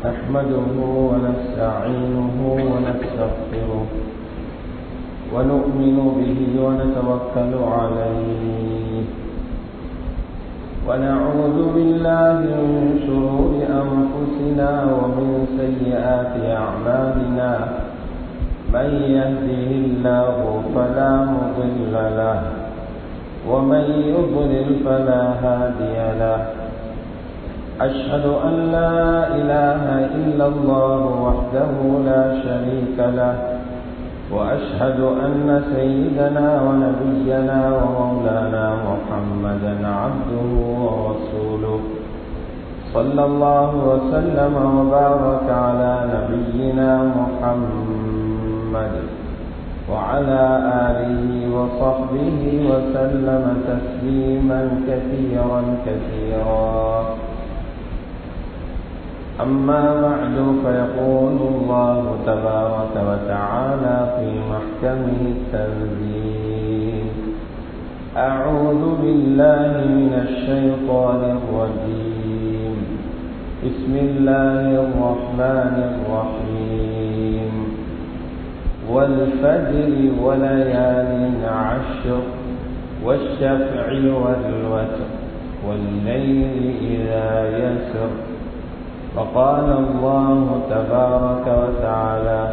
نحمده ونستعينه ونستغفره ونؤمن به ونتوكل عليه ونعوذ بالله من شرور أنفسنا ومن سيئات أعمالنا من يهده الله فلا مضل له ومن يضلل فلا هادي له أشهد أن لا إله إلا الله وحده لا شريك له وأشهد أن سيدنا ونبينا ومولانا محمدا عبده ورسوله صلى الله وسلم وبارك على نبينا محمد وعلى آله وصحبه وسلم تسليما كثيرا كثيرا أما بعد فيقول الله تبارك وتعالى في محكمه التنزيل أعوذ بالله من الشيطان الرجيم بسم الله الرحمن الرحيم والفجر وليال عشر والشفع والوتر والليل إذا يسر وقال الله تبارك وتعالى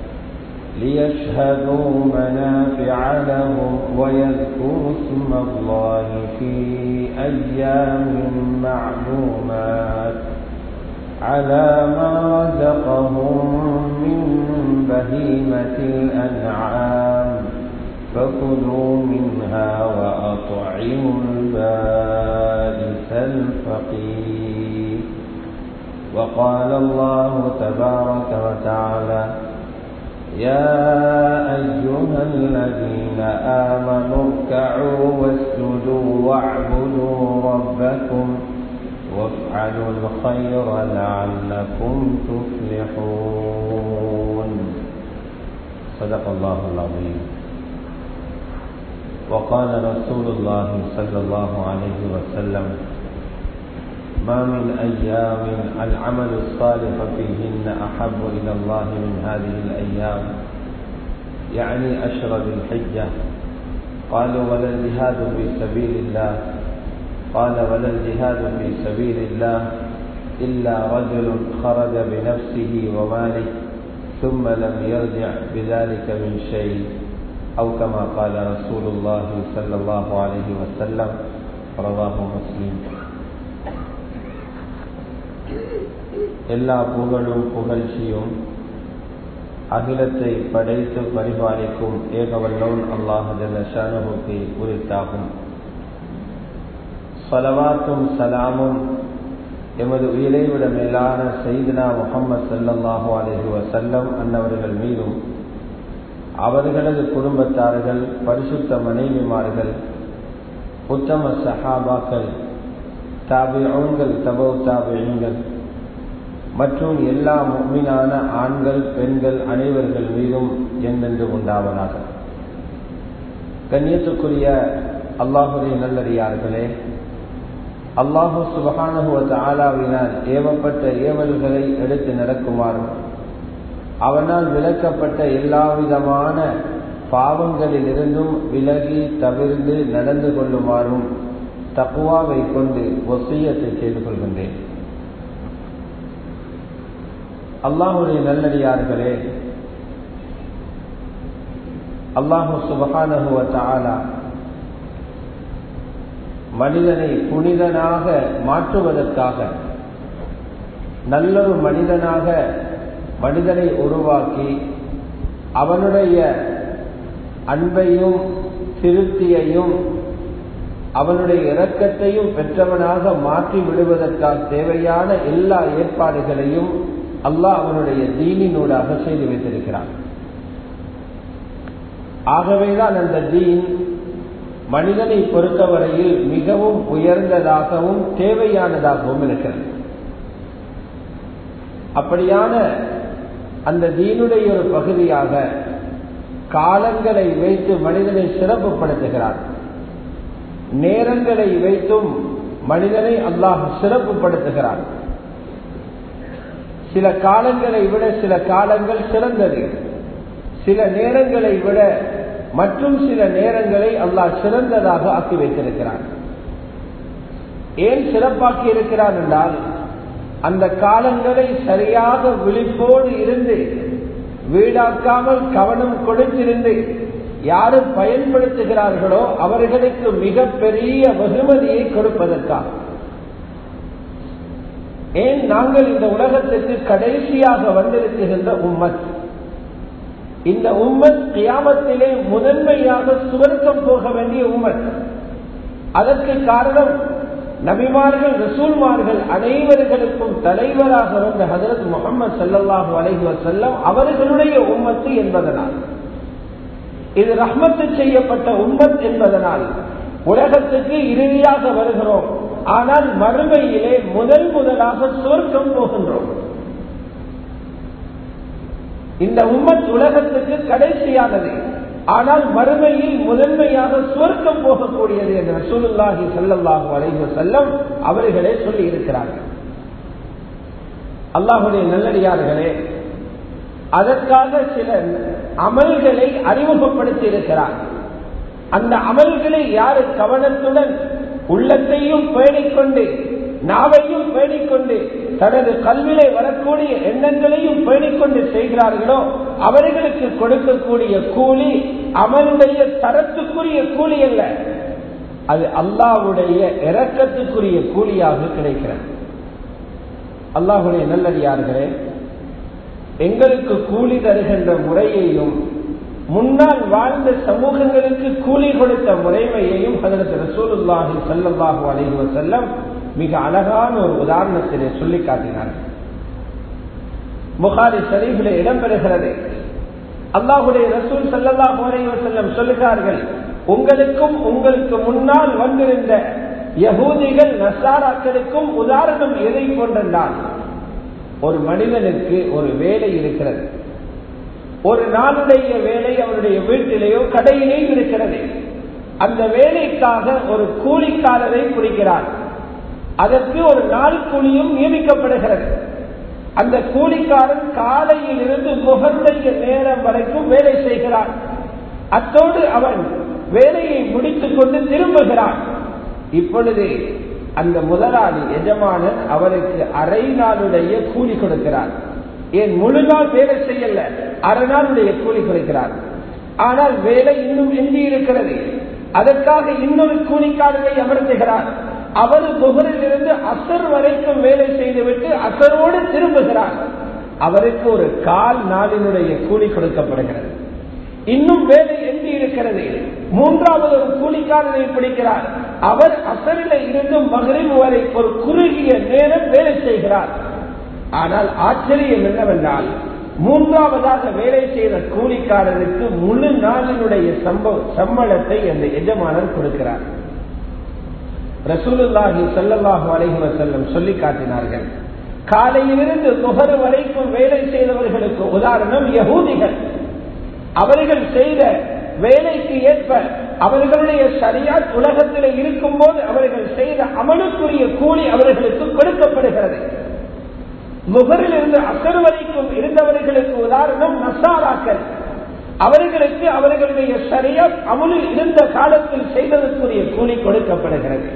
ليشهدوا منافع لهم ويذكروا اسم الله في أيام معلومات على ما رزقهم من بهيمة الأنعام فكلوا منها وأطعموا البائس الفقير وقال الله تبارك وتعالى يا أيها الذين آمنوا اركعوا واسجدوا واعبدوا ربكم وافعلوا الخير لعلكم تفلحون صدق الله العظيم وقال رسول الله صلى الله عليه وسلم ما من أيام العمل الصالح فيهن أحب إلى الله من هذه الأيام يعني أشر ذي الحجة قالوا ولا الجهاد في سبيل الله قال ولا الجهاد في سبيل الله إلا رجل خرج بنفسه وماله ثم لم يرجع بذلك من شيء أو كما قال رسول الله صلى الله عليه وسلم رواه مسلم எல்லா புகழும் புகழ்ச்சியும் அகிலத்தை படைத்து பரிபாலிக்கும் ஏகவல்லோன் அல்லாஹனுக்கு உரித்தாகும் சலவாத்தும் சலாமும் எமது உயிரை விட மேலான செய்தினா முகமது சல்லாஹூ அலஹி வசல்லம் அன்னவர்கள் மீதும் அவர்களது குடும்பத்தார்கள் பரிசுத்த மனைவிமார்கள் உத்தம சஹாபாக்கள் தாபியங்கள் தபோ தாபியங்கள் மற்றும் எல்லா மீனான ஆண்கள் பெண்கள் அனைவர்கள் மீதும் என்றென்று உண்டாவதாக கண்ணியத்துக்குரிய அல்லாஹுடைய நல்லடியார்களே அல்லாஹு சுபகானுவத் ஆலாவினால் ஏவப்பட்ட ஏவல்களை எடுத்து நடக்குமாறும் அவனால் விளக்கப்பட்ட எல்லா விதமான பாவங்களில் இருந்தும் விலகி தவிர்ந்து நடந்து கொள்ளுமாறும் தக்குவாவை கொண்டு ஒசியத்தை செய்து கொள்கின்றேன் அல்லாஹுடைய நல்லடியார்களே அல்லாஹு சுபகானுவ தாலா மனிதனை புனிதனாக மாற்றுவதற்காக நல்லொரு மனிதனாக மனிதனை உருவாக்கி அவனுடைய அன்பையும் திருப்தியையும் அவனுடைய இரக்கத்தையும் பெற்றவனாக மாற்றி விடுவதற்காக தேவையான எல்லா ஏற்பாடுகளையும் அல்லாஹ் அவனுடைய தீனினூடாக செய்து வைத்திருக்கிறான் ஆகவேதான் அந்த தீன் மனிதனை பொறுத்தவரையில் மிகவும் உயர்ந்ததாகவும் தேவையானதாகவும் இருக்கிறது அப்படியான அந்த தீனுடைய ஒரு பகுதியாக காலங்களை வைத்து மனிதனை சிறப்புப்படுத்துகிறார் நேரங்களை வைத்தும் மனிதனை அல்லாஹ் சிறப்புப்படுத்துகிறான் சில காலங்களை விட சில காலங்கள் சிறந்தது சில நேரங்களை விட மற்றும் சில நேரங்களை அல்லாஹ் சிறந்ததாக ஆக்கி வைத்திருக்கிறான் ஏன் சிறப்பாக்கி இருக்கிறான் என்றால் அந்த காலங்களை சரியாக விழிப்போடு இருந்து வீடாக்காமல் கவனம் கொடுத்திருந்து யாரு பயன்படுத்துகிறார்களோ அவர்களுக்கு மிகப்பெரிய வெகுமதியை கொடுப்பதற்காக ஏன் நாங்கள் இந்த உலகத்துக்கு கடைசியாக வந்திருக்கின்ற உம்மத் இந்த உம்மத் கியாமத்திலே முதன்மையாக சுவர்க்கம் போக வேண்டிய உம்மத் அதற்கு காரணம் நபிமார்கள் ரசூல்மார்கள் அனைவர்களுக்கும் தலைவராக வந்த ஹசரத் முகமது சல்லாஹூ அலைஹி வசல்லம் அவர்களுடைய உம்மத்து என்பதனால் இது ரஹ்மத்து செய்யப்பட்ட உம்மத் என்பதனால் உலகத்துக்கு இறுதியாக வருகிறோம் ஆனால் மறுமையிலே முதல் முதலாக சுவர்க்கம் போகின்றோம் இந்த உம்மத் உலகத்துக்கு கடைசியானது ஆனால் மறுமையில் முதன்மையாக சுவர்க்கம் போகக்கூடியது என்று ரசூலுல்லாஹி சல்லல்லாஹு அலைஹி செல்லம் அவர்களே சொல்லி இருக்கிறார்கள் அல்லாஹுடைய நல்லடியார்களே அதற்காக சில அமல்களை அறிமுகப்படுத்தி இருக்கிறார் அந்த அமல்களை யாரு கவனத்துடன் உள்ளத்தையும் பேணிக்கொண்டு நாவையும் பேணிக்கொண்டு தனது கல்விலே வரக்கூடிய எண்ணங்களையும் பேணிக்கொண்டு செய்கிறார்களோ அவர்களுக்கு கொடுக்கக்கூடிய கூலி அவனுடைய தரத்துக்குரிய கூலி அல்ல அது அல்லாவுடைய இறக்கத்துக்குரிய கூலியாக கிடைக்கிறது அல்லாஹுடைய நல்லடியார்களே எங்களுக்கு கூலி தருகின்ற முறையையும் முன்னால் வாழ்ந்த சமூகங்களுக்கு கூலி கொடுத்த முறைமையையும் அதற்கு ரசூலுல்லாஹி சல்லாஹூ அலைஹி செல்லம் மிக அழகான ஒரு உதாரணத்திலே சொல்லி காட்டினார்கள் புகாரி ஷரீஃபில் இடம்பெறுகிறது அல்லாஹுடைய ரசூல் சல்லாஹூ அலைஹி செல்லம் சொல்லுகிறார்கள் உங்களுக்கும் உங்களுக்கு முன்னால் வந்திருந்த யகூதிகள் நசாராக்களுக்கும் உதாரணம் எதை கொண்டால் ஒரு மனிதனுக்கு ஒரு வேலை இருக்கிறது ஒரு நாளுடைய வேலை அவருடைய வீட்டிலேயோ கடையிலேயும் இருக்கிறது அந்த வேலைக்காக ஒரு கூலிக்காரரை பிடிக்கிறார் அதற்கு ஒரு நாள் கூலியும் நியமிக்கப்படுகிறது அந்த கூலிக்காரன் காலையில் இருந்து முகந்தைய நேரம் வரைக்கும் வேலை செய்கிறான் அத்தோடு அவன் வேலையை முடித்துக் கொண்டு திரும்புகிறான் இப்பொழுது அந்த முதலாளி எஜமானன் அவருக்கு அரை நாளுடைய கூலி கொடுக்கிறார் ஏன் முழு நாள் வேலை செய்யல அரை நாளுடைய கூலி கொடுக்கிறார் ஆனால் வேலை இன்னும் எஞ்சி இருக்கிறது அதற்காக இன்னொரு கூலிக்காரரை அமர்த்துகிறார் அவர் புகரில் இருந்து அசர் வரைக்கும் வேலை செய்துவிட்டு அசரோடு திரும்புகிறார் அவருக்கு ஒரு கால் நாளினுடைய கூலி கொடுக்கப்படுகிறது இன்னும் வேலை எஞ்சி இருக்கிறது மூன்றாவது ஒரு கூலிக்காரரை பிடிக்கிறார் அவர் அசரில இருந்து மகரின் வரை ஒரு குறுகிய நேரம் வேலை செய்கிறார் ஆனால் ஆச்சரியம் என்னவென்றால் மூன்றாவதாக வேலை செய்த கூலிக்காரருக்கு முழு நாளினுடைய சம்பளத்தை அந்த எஜமானர் கொடுக்கிறார் ரசூலுல்லாஹி சல்லாஹூ அலைஹி வசல்லம் சொல்லி காட்டினார்கள் காலையிலிருந்து நுகர் வரைக்கும் வேலை செய்தவர்களுக்கு உதாரணம் யகூதிகள் அவர்கள் செய்த வேலைக்கு ஏற்ப அவர்களுடைய சரியாத் உலகத்தில் இருக்கும் போது அவர்கள் செய்த அமலுக்குரிய கூலி அவர்களுக்கு கொடுக்கப்படுகிறது முகரில் இருந்து அசர் வரைக்கும் இருந்தவர்களுக்கு உதாரணம் நசாராக்கள் அவர்களுக்கு அவர்களுடைய சரியாத் அமலில் இருந்த காலத்தில் செய்ததற்குரிய கூலி கொடுக்கப்படுகிறது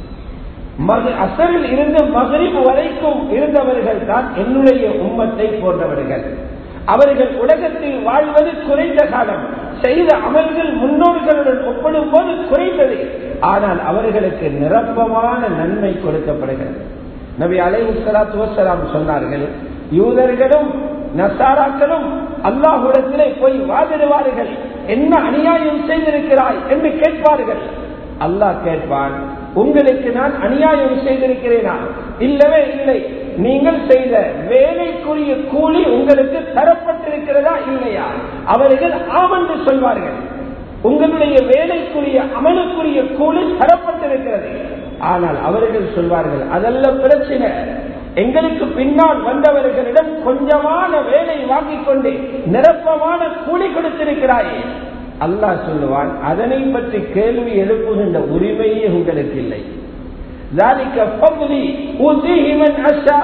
அசரில் இருந்து மகரிப் வரைக்கும் இருந்தவர்கள் தான் என்னுடைய உம்மத்தை போன்றவர்கள் அவர்கள் உலகத்தில் வாழ்வது குறைந்த காலம் செய்த அமல்கள் முன்னோர்களுடன் ஒப்பிடும் போது குறைந்தது ஆனால் அவர்களுக்கு நிரப்பமான நன்மை கொடுக்கப்படுகிறது நபி அலைஹி சலாத்து வசலாம் சொன்னார்கள் யூதர்களும் நசாராக்களும் அல்லாஹுடத்திலே போய் வாதிடுவார்கள் என்ன அநியாயம் செய்திருக்கிறாய் என்று கேட்பார்கள் அல்லாஹ் கேட்பான் உங்களுக்கு நான் அநியாயம் செய்திருக்கிறேனா இல்லவே இல்லை நீங்கள் செய்த வேலைக்குரிய கூலி உங்களுக்கு தரப்பட்டிருக்கிறதா இல்லையா அவர்கள் ஆமென்று சொல்வார்கள் உங்களுடைய வேலைக்குரிய அமலுக்குரிய கூலி தரப்பட்டிருக்கிறது ஆனால் அவர்கள் சொல்வார்கள் அதல்ல பிரச்சனை எங்களுக்கு பின்னால் வந்தவர்களிடம் கொஞ்சமான வேலை வாங்கிக் கொண்டு நிரப்பமான கூலி கொடுத்திருக்கிறாயே அல்லாஹ் சொல்லுவான் அதனை பற்றி கேள்வி எழுப்புகின்ற உரிமையே உங்களுக்கு இல்லை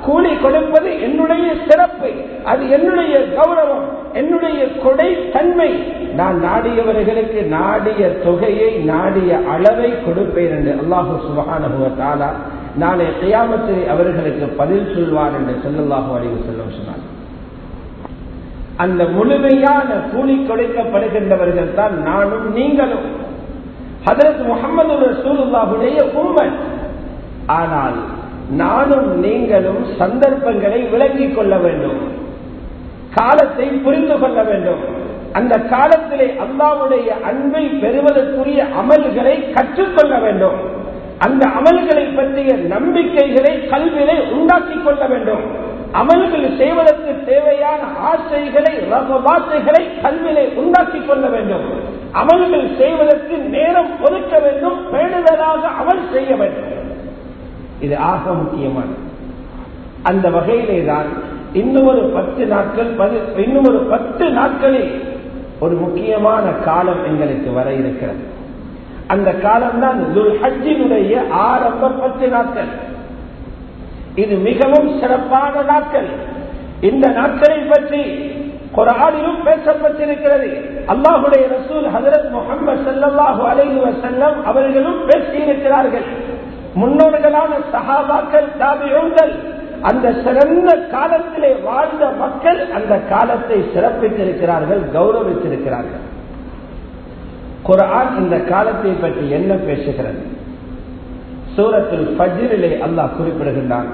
கூலி கொடுப்பது என்னுடைய சிறப்பு அது என்னுடைய கௌரவம் என்னுடைய கொடை தன்மை நான் நாடியவர்களுக்கு நாடிய தொகையை நாடிய அளவை கொடுப்பேன் என்று அல்லாஹு சுபகானுபவத்தாலா நாளை கையாமத்தில் அவர்களுக்கு பதில் சொல்வார் என்று செல்லல்லாஹு அழிவு செல்லும் சொன்னார் அந்த முழுமையான கூலி கொடுக்கப்படுகின்றவர்கள் தான் நானும் நீங்களும் ஹதரத் முகமது ரசூலுல்லாஹுடைய உம்மன் ஆனால் நானும் நீங்களும் சந்தர்ப்பங்களை விளங்கிக் கொள்ள வேண்டும் காலத்தை புரிந்து கொள்ள வேண்டும் அந்த காலத்திலே அல்லாவுடைய அன்பை பெறுவதற்குரிய அமல்களை கற்றுக்கொள்ள வேண்டும் அந்த அமல்களை பற்றிய நம்பிக்கைகளை கல்வியை உண்டாக்கிக் கொள்ள வேண்டும் அமல்கள் செய்வதற்கு தேவையான ஆசைகளை ரகபாசைகளை கல்வியை உண்டாக்கிக் கொள்ள வேண்டும் அமல்கள் செய்வதற்கு நேரம் ஒதுக்க வேண்டும் பேணுதலாக அமல் செய்ய வேண்டும் இது ஆக முக்கியமானது அந்த வகையிலே தான் இன்னும் ஒரு பத்து நாட்கள் இன்னும் ஒரு பத்து நாட்களில் ஒரு முக்கியமான காலம் எங்களுக்கு வர இருக்கிறது அந்த காலம்தான் ஹஜ்ஜினுடைய ஆரம்ப பத்து நாட்கள் இது மிகவும் சிறப்பான நாட்கள் இந்த நாட்களை பற்றி குரானிலும் பேசப்பட்டிருக்கிறது அல்லாஹுடைய ரசூல் ஹசரத் முகமது சல்லாஹு அலைஹி வசல்லம் அவர்களும் பேசியிருக்கிறார்கள் முன்னோர்களான சஹாபாக்கள் தாபியோங்கள் அந்த சிறந்த காலத்திலே வாழ்ந்த மக்கள் அந்த காலத்தை சிறப்பித்திருக்கிறார்கள் கௌரவித்திருக்கிறார்கள் குரான் இந்த காலத்தை பற்றி என்ன பேசுகிறது சூரத்தில் ஃபஜ்ரிலே அல்லாஹ் குறிப்பிடுகின்றான்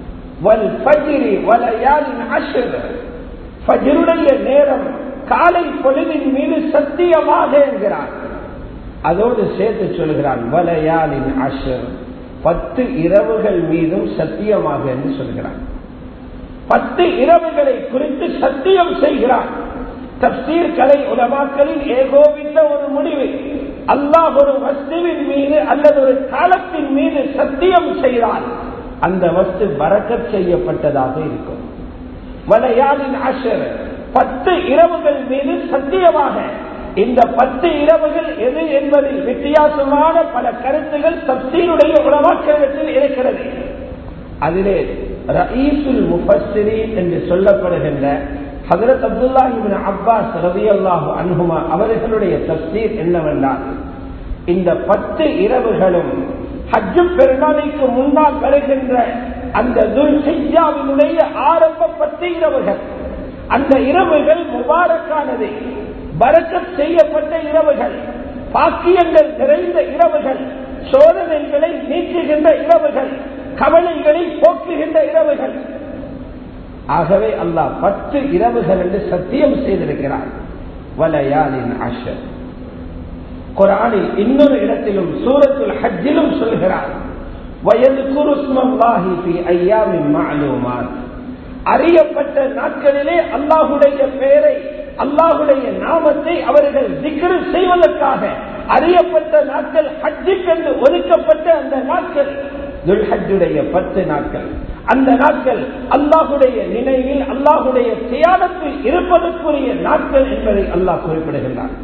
நேரம் காலை பொழுதின் மீது சத்தியமாக என்கிறான் அதோடு சேர்த்து சொல்கிறான் வலையாலின் அஷர் பத்து இரவுகள் மீதும் சத்தியமாக என்று சொல்கிறான் பத்து இரவுகளை குறித்து சத்தியம் செய்கிறான் தப்சீர் கலை உலமாக்களின் ஏகோபித்த ஒரு முடிவு அல்லாஹ் ஒரு வஸ்துவின் மீது அல்லது ஒரு காலத்தின் மீது சத்தியம் செய்தால் அந்த வஸ்து பறக்கச் செய்யப்பட்டதாக இருக்கும் வலையாளின் அஷர் பத்து இரவுகள் மீது சத்தியமாக இந்த பத்து இரவுகள் எது என்பதில் வித்தியாசமான பல கருத்துகள் தப்சீருடைய உலமாக்கத்தில் இருக்கிறது அதிலே ரயீசுல் முஃபஸ்ஸிரி என்று சொல்லப்படுகின்ற ஹதரத் அப்துல்லாஹிபின் அப்பாஸ் ரவி அல்லாஹு அன்ஹுமா அவர்களுடைய தப்சீர் என்னவென்றால் இந்த பத்து இரவுகளும் ஹஜ்ஜு பெருநாளைக்கு முன்னால் வருகின்ற அந்த துல்ஹிஜாவினுடைய ஆரம்ப பத்து இரவுகள் அந்த இரவுகள் முபாரக்கானது பரக்கத் செய்யப்பட்ட இரவுகள் பாக்கியங்கள் நிறைந்த இரவுகள் சோதனைகளை நீக்குகின்ற இரவுகள் கவலைகளை போக்குகின்ற இரவுகள் ஆகவே அல்லாஹ் பத்து இரவுகள் என்று சத்தியம் செய்திருக்கிறார் வலையாலின் அஷர் குரானில் இன்னொரு இடத்திலும் சூரத்துல் ஹஜ்ஜிலும் சொல்கிறார் வயது குருஸ்மல்லாஹி ஐயாவின் மாலூமான் அறியப்பட்ட நாட்களிலே அல்லாஹுடைய பெயரை அல்லாஹுடைய நாமத்தை அவர்கள் திக்ரு செய்வதற்காக அறியப்பட்ட நாட்கள் ஹஜ்ஜுக்கென்று ஒதுக்கப்பட்ட அந்த நாட்கள் துல்ஹஜுடைய பத்து நாட்கள் அந்த நாட்கள் அல்லாஹுடைய நினைவில் அல்லாஹுடைய தியானத்தில் இருப்பதற்குரிய நாட்கள் என்பதை அல்லாஹ் குறிப்பிடுகின்றார்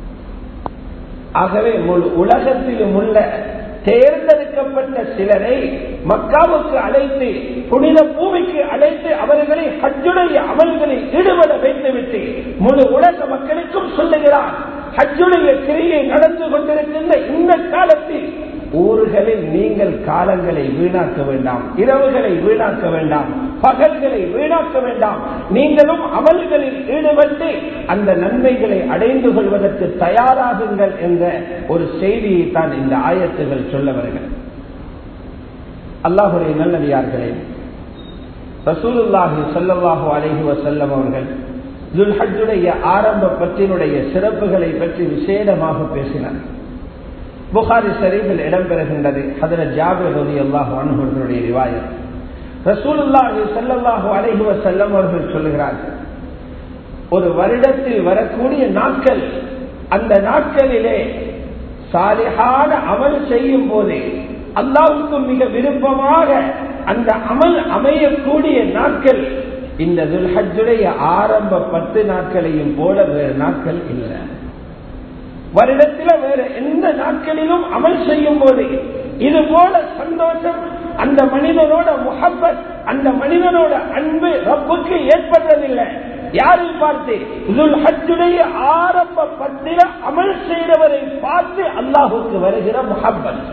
ஆகவே முழு உலகத்திலும் உள்ள தேர்ந்தெடுக்கப்பட்ட சிலரை மக்காவுக்கு அழைத்து புனித பூமிக்கு அழைத்து அவர்களை ஹஜ்ஜுடைய அமல்களில் ஈடுபட வைத்துவிட்டு முழு உலக மக்களுக்கும் சொல்லுகிறார் ஹஜ்ஜுடைய கிரியை நடந்து கொண்டிருக்கின்ற இந்த காலத்தில் ஊர்களில் நீங்கள் காலங்களை வீணாக்க வேண்டாம் இரவுகளை வீணாக்க வேண்டாம் பகல்களை வீணாக்க வேண்டாம் நீங்களும் அமல்களில் ஈடுபட்டு அந்த நன்மைகளை அடைந்து கொள்வதற்கு தயாராகுங்கள் என்ற ஒரு செய்தியை தான் இந்த ஆயத்துகள் சொல்ல வருகிறது அல்லாஹுடைய நல்லடியார்களே ரசூலுல்லாஹி சொல்லல்லாஹு அலைஹி வசல்லம் அவர்கள் துல்ஹஜுடைய ஆரம்ப பற்றினுடைய சிறப்புகளை பற்றி விசேடமாக பேசினார் புகாரி ஷரீஃபில் இடம்பெறுகின்றது அதில் ஜாபிர் ரதி அல்லாஹ் அனுபவர்களுடைய ரிவாயத் ரசூலுல்லாஹி சல்லல்லாஹு அலைஹி வஸல்லம் அவர்கள் சொல்லுகிறார்கள் ஒரு வருடத்தில் வரக்கூடிய நாட்கள் அந்த நாட்களிலே சாலிஹான அமல் செய்யும் போது அல்லாவுக்கு மிக விருப்பமாக அந்த அமல் அமையக்கூடிய நாட்கள் இந்த துல்ஹஜுடைய ஆரம்ப பத்து நாட்களையும் போல வேறு நாட்கள் இல்லை வருடத்தில் வேறு எந்த நாட்களிலும் அமல் செய்யும் போது இது போல சந்தோஷம் அந்த மனிதனோட முகப்பத் அந்த மனிதனோட அன்பு ரப்புக்கு ஏற்பட்டதில்லை யாரை பார்த்து இதுல் ஹஜ்ஜுடைய ஆரம்ப பத்திர அமல் செய்தவரை பார்த்து அல்லாஹுக்கு வருகிற முகப்பத்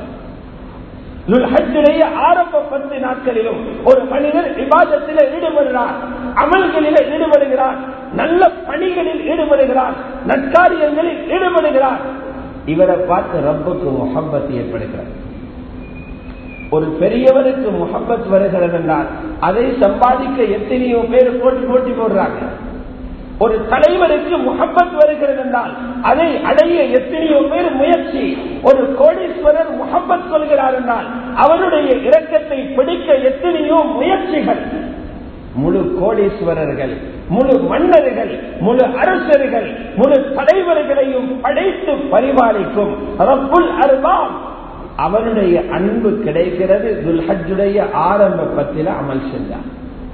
ஹஜ்ஜுடைய ஆரம்ப பத்து நாட்களிலும் ஒரு மனிதர் விவாதத்தில் ஈடுபடுகிறார் அமல்களில் ஈடுபடுகிறார் நல்ல பணிகளில் ஈடுபடுகிறார் நற்காரியங்களில் ஈடுபடுகிறார் இவரை பார்த்து ரப்புக்கு முகப்பத் ஏற்படுகிறார் ஒரு பெரியவருக்கு முகப்பத் வருகிறது என்றால் அதை சம்பாதிக்க எத்தனையோ பேர் போட்டி போட்டி போடுறாங்க ஒரு தலைவருக்கு முகப்பத் வருகிறது என்றால் அதை அடைய எத்தனையோ பேர் முயற்சி ஒரு கோடீஸ்வரர் முகப்பத் சொல்கிறார் என்றால் அவருடைய இரக்கத்தை பிடிக்க எத்தனையோ முயற்சிகள் முழு கோடீஸ்வரர்கள் முழு மன்னர்கள் முழு அரசர்கள் முழு தலைவர்களையும் படைத்து பரிபாலிக்கும் ரப்புல் அருபாம் அவனுடைய அன்பு கிடைக்கிறது துல்ஹஜுடைய ஆரம்ப பத்தில அமல் செஞ்சார்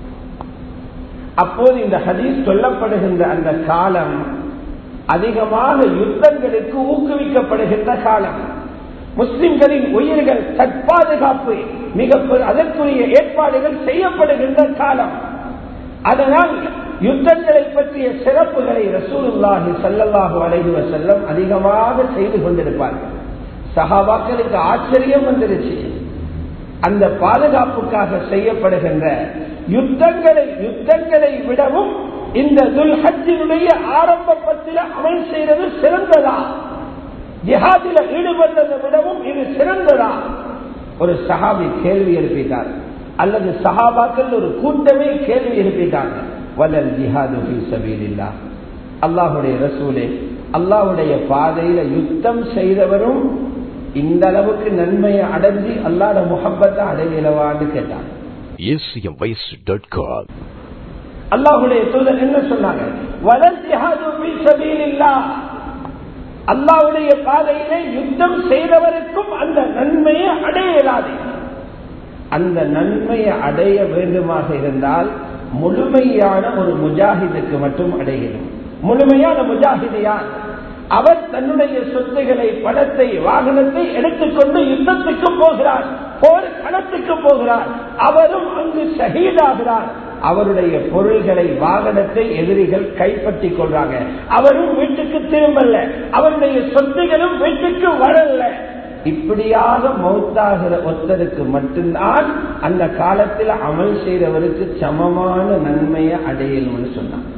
அப்போது இந்த ஹதீஸ் சொல்லப்படுகின்ற அந்த காலம் அதிகமாக யுத்தங்களுக்கு ஊக்குவிக்கப்படுகின்ற காலம் முஸ்லிம்களின் உயிர்கள் தற்பாதுகாப்பு மிக அதற்குரிய ஏற்பாடுகள் செய்யப்படுகின்ற காலம் அதனால் யுத்தங்களை பற்றிய சிறப்புகளை ரசூலுல்லாஹி சல்லல்லாஹு அலைஹி வஸல்லம் அதிகமாக செய்து கொண்டிருப்பார்கள் சஹாபாக்களுக்கு ஆச்சரியம் வந்துருச்சு அந்த பாதுகாப்புக்காக செய்யப்படுகின்ற யுத்தங்களை யுத்தங்களை விடவும் இந்த துல்ஹஜினுடைய ஆரம்ப பத்தில அமல் செய்வது சிறந்ததா ஜிஹாதில ஈடுபட்டதை விடவும் இது சிறந்ததா ஒரு சஹாபி கேள்வி எழுப்பிட்டார் அல்லது சஹாபாக்கள் ஒரு கூட்டமே கேள்வி எழுப்பிட்டாங்க வல்லல் ஜிஹாது சபீலில்லா அல்லாஹுடைய ரசூலே அல்லாஹுடைய பாதையில யுத்தம் செய்தவரும் இந்த அளவுக்கு நன்மையை அடைஞ்சி அல்லாட முகப்பத்தை அடையலவான்னு கேட்டாங்க acmvoice.com அல்லாஹுடைய தூதர் என்ன சொன்னாங்க வலல் ஜிஹாது ஃபீ சபீலில்லாஹ் அல்லாஹ்வுடைய பாதையிலே யுத்தம் செய்தவருக்கும் அந்த நன்மையை அடைய இயலாது அந்த நன்மையை அடைய வேண்டுமாக இருந்தால் முழுமையான ஒரு முஜாஹிதுக்கு மட்டும் அடையணும் முழுமையான முஜாஹிது யார் அவர் தன்னுடைய சொத்துகளை பணத்தை வாகனத்தை எடுத்துக்கொண்டு யுத்தத்துக்கு போகிறார் போர் களத்துக்கு போகிறார் அவரும் அங்கு ஷஹீதாகிறார் அவருடைய பொருள்களை வாகனத்தை எதிரிகள் கைப்பற்றி கொள்றாங்க அவரும் வீட்டுக்கு திரும்பல அவருடைய சொத்துகளும் வீட்டுக்கு வரல இப்படியாக மௌத்தாகிற ஒருத்தருக்கு மட்டும்தான் அந்த காலத்தில் அமல் செய்தவருக்கு சமமான நன்மையை அடையணும்னு சொன்னார்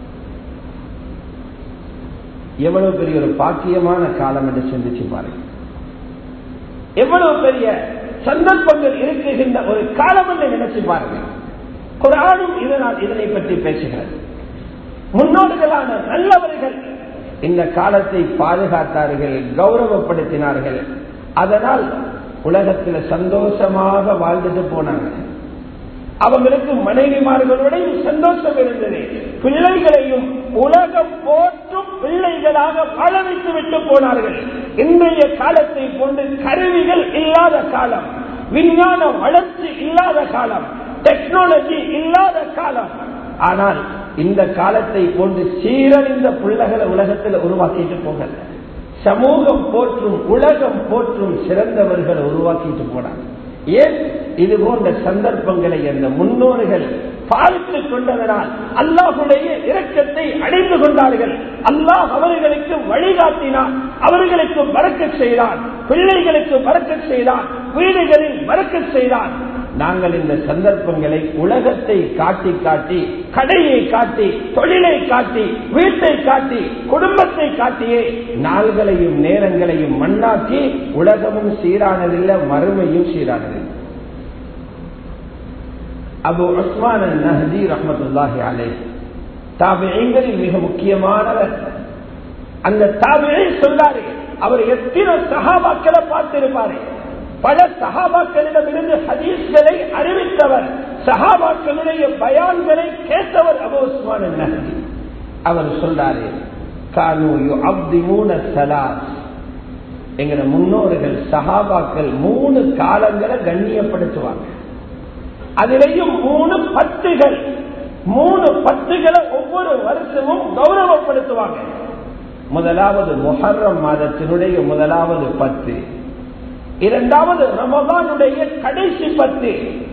எவ்வளவு பெரிய ஒரு பாக்கியமான காலம் என்று சிந்திச்சு பாருங்க எவ்வளவு பெரிய சந்தர்ப்பங்கள் இருக்குகின்ற ஒரு காலம் என்று நினைச்சு பாருங்க குரானும் இதனால் இதனை பற்றி பேசுகிறது முன்னோர்களான நல்லவர்கள் இந்த காலத்தை பாதுகாத்தார்கள் கௌரவப்படுத்தினார்கள் அதனால் உலகத்தில் சந்தோஷமாக வாழ்ந்துட்டு போனாங்க அவங்களுக்கு மனைவிமார்களுடையும் சந்தோஷம் இருந்தது பிள்ளைகளையும் உலகம் போற்றும் பிள்ளைகளாக வாழ வைத்து விட்டு போனார்கள் இன்றைய காலத்தை கொண்டு கருவிகள் இல்லாத காலம் விஞ்ஞான வளர்ச்சி இல்லாத காலம் டெக்னாலஜி இல்லாத காலம் ஆனால் இந்த காலத்தை போன்று சீரழிந்த பிள்ளைகளை உலகத்தில் உருவாக்கிட்டு போகல சமூகம் போற்றும் உலகம் போற்றும் சிறந்தவர்களை உருவாக்கிட்டு போனாங்க ஏன் இது போன்ற சந்தர்ப்பங்களை அந்த முன்னோர்கள் பார்த்துக் கொண்டதனால் அல்லாஹுடைய இரக்கத்தை அடைந்து கொண்டார்கள் அல்லாஹ் அவர்களுக்கு வழிகாட்டினான் அவர்களுக்கு மறக்க செய்தான் பிள்ளைகளுக்கு மறக்க செய்தான் வீடுகளில் மறக்க செய்தான் நாங்கள் இந்த சந்தர்ப்பங்களை உலகத்தை காட்டி காட்டி கடையை காட்டி தொழிலை காட்டி வீட்டை காட்டி குடும்பத்தை காட்டியே நாள்களையும் நேரங்களையும் மண்ணாக்கி உலகமும் சீரானதில்லை மறுமையும் சீரானதில்லை அபு உஸ்மான் நஹதி ரஹமத்துல்லாஹி அலை தாபிகளில் மிக முக்கியமானவர் அந்த தாபியை சொல்லாரு அவர் எத்தனை சகாபாக்களை பார்த்திருப்பாரு பல சகாபாக்களிடம் இருந்து ஹதீஸ்களை அறிவித்தவர் சகாபாக்களுடைய பயான்களை கேட்டவர் அபு உஸ்மான் நஹதி அவர் சொல்றாரு கானு அப்திமூன சலாஸ் எங்கட முன்னோர்கள் சகாபாக்கள் மூணு காலங்களை கண்ணியப்படுத்துவாங்க அதிலேயும் மூணு பத்துகள் மூணு பத்துகளை ஒவ்வொரு வருஷமும் கௌரவப்படுத்துவாங்க முதலாவது முஹர்ரம் மாதத்தினுடைய முதலாவது பத்து இரண்டாவது ரமபானுடைய கடைசி பத்து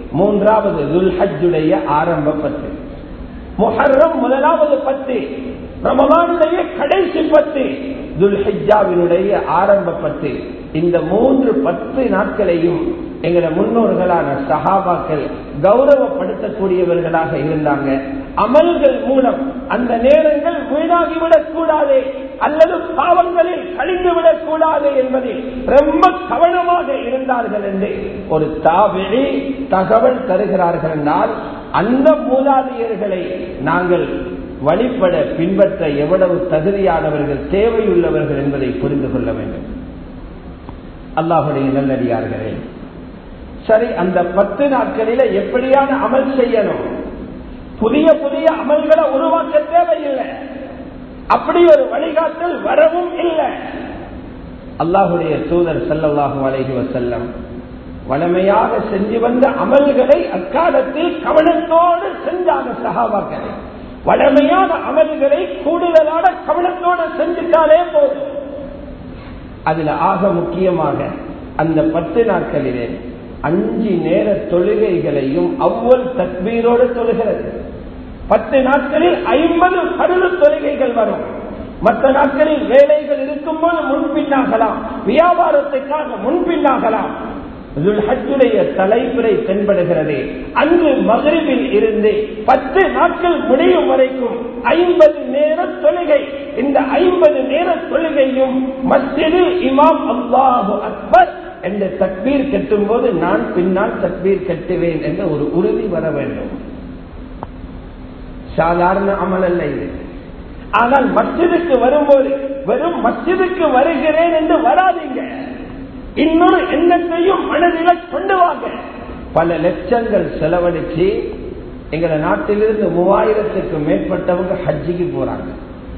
மூன்றாவது துல்ஹஜ்ஜுடைய ஆரம்ப பத்து முஹர்ரம் முதலாவது பத்து ரமலானுடைய கடைசி பத்து துல்ஹிஜாவினுடைய ஆரம்ப பத்து இந்த மூன்று பத்து நாட்களையும் எங்கள முன்னோர்களான சஹாபாக்கள் கௌரவப்படுத்தக்கூடியவர்களாக இருந்தாங்க அமல்கள் மூலம் அந்த நேரங்கள் வீணாகிவிடக் கூடாது அல்லது பாவங்களில் கழிந்துவிடக் கூடாது என்பதில் ரொம்ப கவனமாக இருந்தார்கள் என்று ஒரு தாவிழி தகவல் தருகிறார்கள் என்றால் அந்த மூதாதையர்களை நாங்கள் வழிபட பின்பற்ற எவ்வளவு தகுதியானவர்கள் தேவையுள்ளவர்கள் என்பதை புரிந்து கொள்ள வேண்டும் அல்லாஹுடைய நல்லடியார்களே சரி அந்த பத்து நாட்களில எப்படியான அமல் செய்யணும் புதிய புதிய அமல்களை உருவாக்க தேவையில்லை அப்படி ஒரு வழிகாட்டல் வரவும் இல்லை அல்லாஹுடைய தூதர் செல்லல்லாஹு அலைஹி வசல்லம் வளமையாக செஞ்சு வந்த அமல்களை அக்காலத்தில் கவனத்தோடு செஞ்சாங்க சகாபாக்களை வளமையான அமல்களை கூடுதலான கவனத்தோடு செஞ்சுட்டாலே போதும் அதுல ஆக முக்கியமாக அந்த பத்து நாட்களிலே அஞ்சு நேர தொழுகைகளையும் அவ்வளவு தக்பீரோடு தொழுகிறது பத்து நாட்களில் ஐம்பது கருது தொழுகைகள் வரும் மற்ற நாட்களில் வேலைகள் இருக்கும்போது முன்பின்னாகலாம் வியாபாரத்துக்காக முன்பின்னாகலாம் ஹஜ்ஜுடைய தலைப்புரை தென்படுகிறது அன்று மகரிபில் இருந்து பத்து நாட்கள் முடியும் வரைக்கும் ஐம்பது நேர தொழுகை இந்த ஐம்பது நேர தொழுகையும் மஸ்ஜிது இமாம் அல்லாஹு அக்பர் என்ற தக்பீர் கட்டும் போது நான் பின்னால் தக்பீர் கட்டுவேன் என்ற ஒரு உறுதி வர வேண்டும் சாதாரண அமல் அல்ல இது ஆனால் மஸ்ஜிதுக்கு வரும்போது வெறும் மஸ்ஜிதுக்கு வருகிறேன் என்று வராதீங்க இன்னொரு எண்ணத்தையும் மனதில கொண்டு வாங்க பல லட்சங்கள் செலவழிச்சு எங்க நாட்டிலிருந்து மூவாயிரத்துக்கு மேற்பட்டவங்க ஹஜ்ஜிக்கு போறாங்க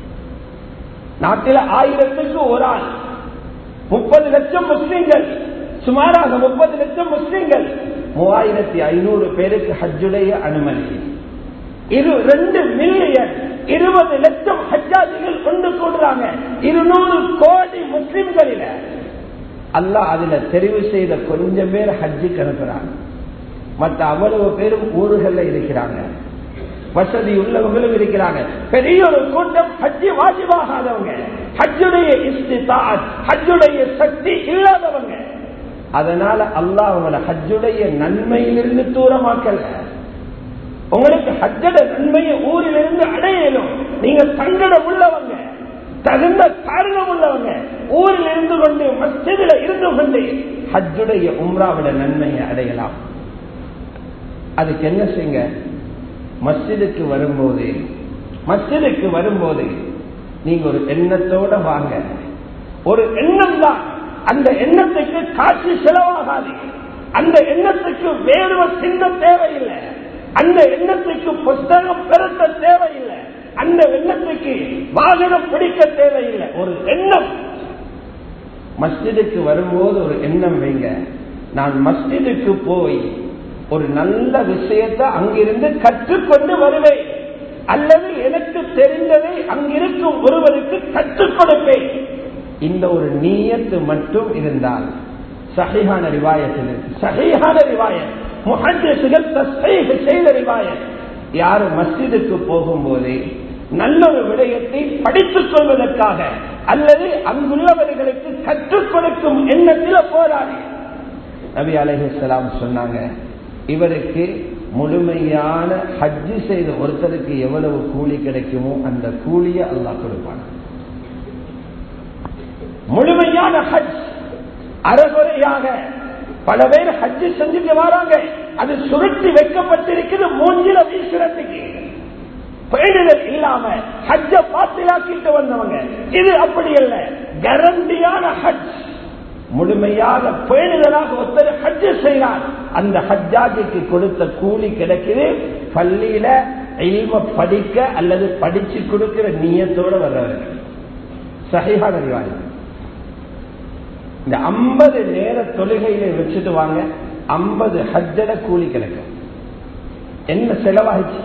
நாட்டில் ஆயிரத்துக்கு ஒரு ஆள் முப்பது லட்சம் முஸ்லிம்கள் சுமாராக முப்பது லட்சம் முஸ்லிம்கள் மூவாயிரத்தி ஐநூறு பேருக்கு ஹஜ்ஜுடைய அனுமதி இது ரெண்டு மில்லியன் இருபது லட்சம் ஹஜ்ஜாதிகள் கொண்டு கூடுறாங்க இருநூறு கோடி முஸ்லிம்களில அல்லாஹ் அதுல தெரிவு செய்த கொஞ்சம் பேர் ஹஜ்ஜுக்கு அனுப்புறாங்க மற்ற அவ்வளவு பேரும் ஊர்கள்ல இருக்கிறாங்க வசதி உள்ளவங்களும் இருக்கிறாங்க பெரிய ஒரு கூட்டம் ஹஜ்ஜி வாஜிபாகாதவங்க ஹஜ்ஜுடைய இஸ்திதாத் ஹஜ்ஜுடைய சக்தி இல்லாதவங்க அதனால அல்லாஹ் அவங்கள ஹஜ்ஜுடைய நன்மையிலிருந்து தூரமாக்கல உங்களுக்கு ஹஜ்ஜட நன்மையை ஊரிலிருந்து அடையலும் நீங்க சங்கடம் உள்ளவங்க தகுந்த காரணம் உள்ளவங்க ஊரில் இருந்து கொண்டு மஸ்ஜிதில் இருந்து கொண்டு ஹஜ்ஜுடைய உம்ராவிட நன்மையை அடையலாம் அதுக்கு என்ன செய்யுங்க மஸ்ஜிதுக்கு வரும்போது மஸ்ஜிதுக்கு வரும்போது நீங்க ஒரு எண்ணத்தோட வாங்க ஒரு எண்ணம் தான் அந்த எண்ணத்துக்கு காட்சி செலவாகாது அந்த எண்ணத்துக்கு வேர்வ சின்ன தேவையில்லை அந்த எண்ணத்துக்கு புஸ்தகம் பெருத்த தேவையில்லை அந்த எண்ணத்துக்கு வாகனம் பிடிக்க தேவையில்லை ஒரு எண்ணம் மஸ்ஜிதுக்கு வரும்போது ஒரு எண்ணம் வைங்க நான் மஸ்ஜிதுக்கு போய் ஒரு நல்ல விஷயத்தை அங்கிருந்து கற்றுக்கொண்டு வருவேன் அல்லது எனக்கு தெரிந்ததை அங்கிருக்கும் ஒருவருக்கு கற்றுக் கொடுப்பேன் இந்த ஒரு நீயத்து மட்டும் இருந்தால் சகையான ரிவாயத்தில் சகையான ரிவாயத் முஹஜசுகள் தஸ்ஸீஹ் செய்த ரிவாயத் யாரு மஸ்ஜிதுக்கு போகும்போது நல்ல ஒரு விடயத்தை படித்துக் கொள்வதற்காக அல்லது அங்குள்ளவர்களுக்கு கற்றுக் கொடுக்கும் எண்ணத்தில் போராடி நபி அலைஹிஸ்லாம் சொன்னாங்க இவருக்கு முழுமையான ஹஜ்ஜு செய்த ஒருத்தருக்கு எவ்வளவு கூலி கிடைக்குமோ அந்த கூலியை அல்லாஹ் கொடுப்பான் முழுமையான ஹஜ் அறகுறையாக பல பேர் ஹஜ்ஜு செஞ்சுட்டு வராங்க அது சுருட்டி வைக்கப்பட்டிருக்குது மூஞ்சில வீசுறதுக்கு பேடுதல் இல்லாம ஹஜ்ஜ பாத்திலாக்கிட்டு வந்தவங்க இது அப்படி அல்ல கரண்டியான ஹஜ் முழுமையாக பேணுதலாக ஒருத்தர் ஹஜ்ஜு செய்கிறார் அந்த ஹஜ்ஜாஜிக்கு கொடுத்த கூலி கிடைக்குது பள்ளியில இல்ம படிக்க அல்லது படிச்சு கொடுக்கிற நீயத்தோட வர்றவர்கள் சகிஹான ரிவாயம் இந்த ஐம்பது நேர தொழுகையில வச்சுட்டு வாங்க ஐம்பது ஹஜ்ஜட கூலி கிடைக்கும் என்ன செலவாயிச்சு